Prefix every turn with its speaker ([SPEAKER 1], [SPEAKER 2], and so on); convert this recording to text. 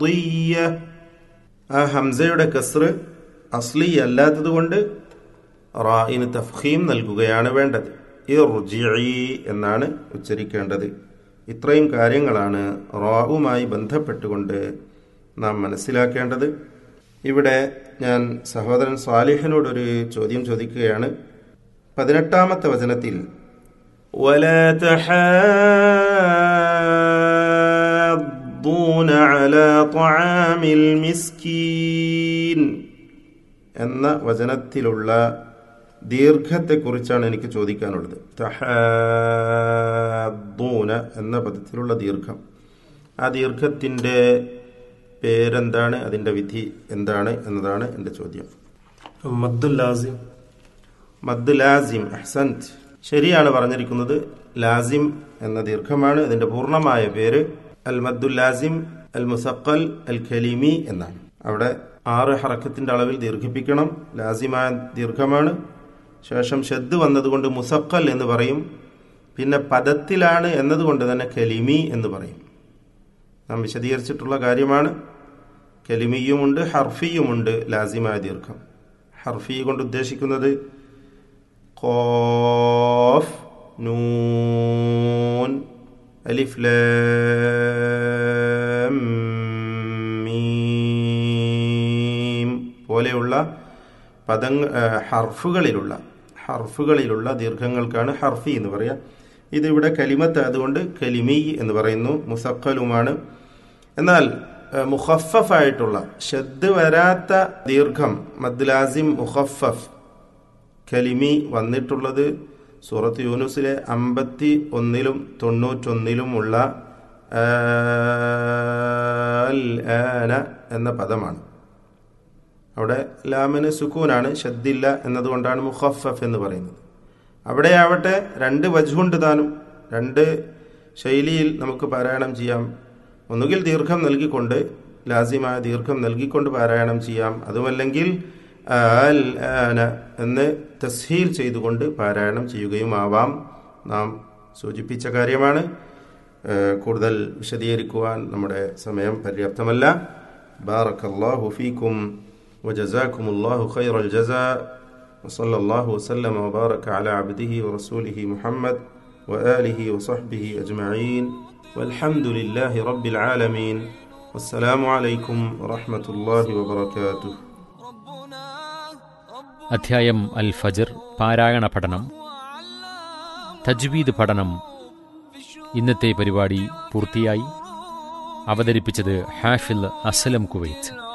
[SPEAKER 1] അസ്ലിയ ആ ഹംസയുടെ കസ്റ് അസ്ലി അല്ലാത്തത് കൊണ്ട് റായിന് തഫ്ഹീം നൽകുകയാണ് വേണ്ടത് ഇർജിഇ എന്നാണ് ഉച്ചരിക്കേണ്ടത് ഇത്രയും കാര്യങ്ങളാണ് റാവുമായി ബന്ധപ്പെട്ടുകൊണ്ട് നാം മനസ്സിലാക്കേണ്ടത് ഇവിടെ ഞാൻ സഹോദരൻ സ്വാലിഹിനോടൊരു ചോദ്യം ചോദിക്കുകയാണ് പതിനെട്ടാമത്തെ വചനത്തിൽ ولا تحاضون على طعام المسكين എന്ന വചനത്തിലുള്ള ദീർഘത്തെക്കുറിച്ചാണ് എനിക്ക് ചോദിക്കാനുള്ളത് തഹാദൂന എന്ന പദത്തിലുള്ള ദീർഘം ആ ദീർഘത്തിൻ്റെ പേരെന്താണ് അതിൻ്റെ വിധി എന്താണ് എന്നതാണ് എൻ്റെ ചോദ്യം
[SPEAKER 2] മദ്ദുൽ ലാസിം
[SPEAKER 1] മദ് ലാസിം അഹ്സൻത് ശരിയാണ് പറഞ്ഞിരിക്കുന്നത് ലാസിം എന്ന ദീർഘമാണ് ഇതിന്റെ പൂർണ്ണമായ പേര് അൽ മദ്ദുൽ ലാസിം അൽ മുസക്കൽ അൽ ഖലീമി എന്നാണ് അവിടെ ആറ് ഹറക്കത്തിന്റെ അളവിൽ ദീർഘിപ്പിക്കണം ലാസിമായ ദീർഘമാണ് ശേഷം ഷദ് വന്നതുകൊണ്ട് മുസക്കൽ എന്ന് പറയും പിന്നെ പദത്തിലാണ് എന്നതുകൊണ്ട് തന്നെ കലിമി എന്ന് പറയും നാം വിശദീകരിച്ചിട്ടുള്ള കാര്യമാണ് കലിമിയുമുണ്ട് ഹർഫിയുമുണ്ട് ലാസിമായ ദീർഘം ഹർഫി കൊണ്ട് ഉദ്ദേശിക്കുന്നത് قاف نون ألف لام മീം പോലെയുള്ള പദങ്ങൾ ഹർഫുകളിലുള്ള ഹർഫുകളിലുള്ള ദീർഘങ്ങൾക്കാണ് ഹർഫി എന്ന് പറയാം ഇതിവിടെ കലിമത്ത് അതുകൊണ്ട് കലിമി എന്ന് പറയുന്നു മുസക്കലുമാണ് എന്നാൽ മുഖഫഫായിട്ടുള്ള ഷദ് വരാത്ത ദീർഘം മദ്ലാസിം മുഖഫഫ് കലിമി വന്നിട്ടുള്ളത് സൂറത്ത് യൂനുസിലെ അമ്പത്തി ഒന്നിലും തൊണ്ണൂറ്റൊന്നിലുമുള്ള ആന എന്ന പദമാണ് അവിടെ ലാമിന് സുക്കൂനാണ് ഷദ്ദില്ല എന്നതുകൊണ്ടാണ് മുഖഫഫ് എന്ന് പറയുന്നത് അവിടെയാവട്ടെ രണ്ട് വജുണ്ട് താനും രണ്ട് ശൈലിയിൽ നമുക്ക് പാരായണം ചെയ്യാം ഒന്നുകിൽ ദീർഘം നൽകിക്കൊണ്ട് ലാസിമായ ദീർഘം നൽകിക്കൊണ്ട് പാരായണം ചെയ്യാം അതുമല്ലെങ്കിൽ അൽ ആന എന്ന് തസ്ഹീൽ ചെയ്തുകൊണ്ട് പാരായണം ചെയ്യുകയുമാവാം നാം സൂചിപ്പിച്ച കാര്യമാണ് കൂടുതൽ വിശദീകരിക്കുവാൻ നമ്മുടെ സമയം പര്യാപ്തമല്ല ബാറക്കല്ലാഹു ഫീക്കും وجزاكم الله خير الجزاء وصلى الله وسلم وبارك على عبده ورسوله محمد وآله وصحبه أجمعين والحمد لله رب العالمين والسلام عليكم ورحمة الله وبركاته
[SPEAKER 3] അധ്യായം അൽ ഫജർ പാരായണ പഠനം തജ്വീദ് പഠനം ഇന്നത്തെ പരിപാടി പൂർത്തിയായി അവതരിപ്പിച്ചത് ഹാഫിൽ അസലം കുവൈത്ത്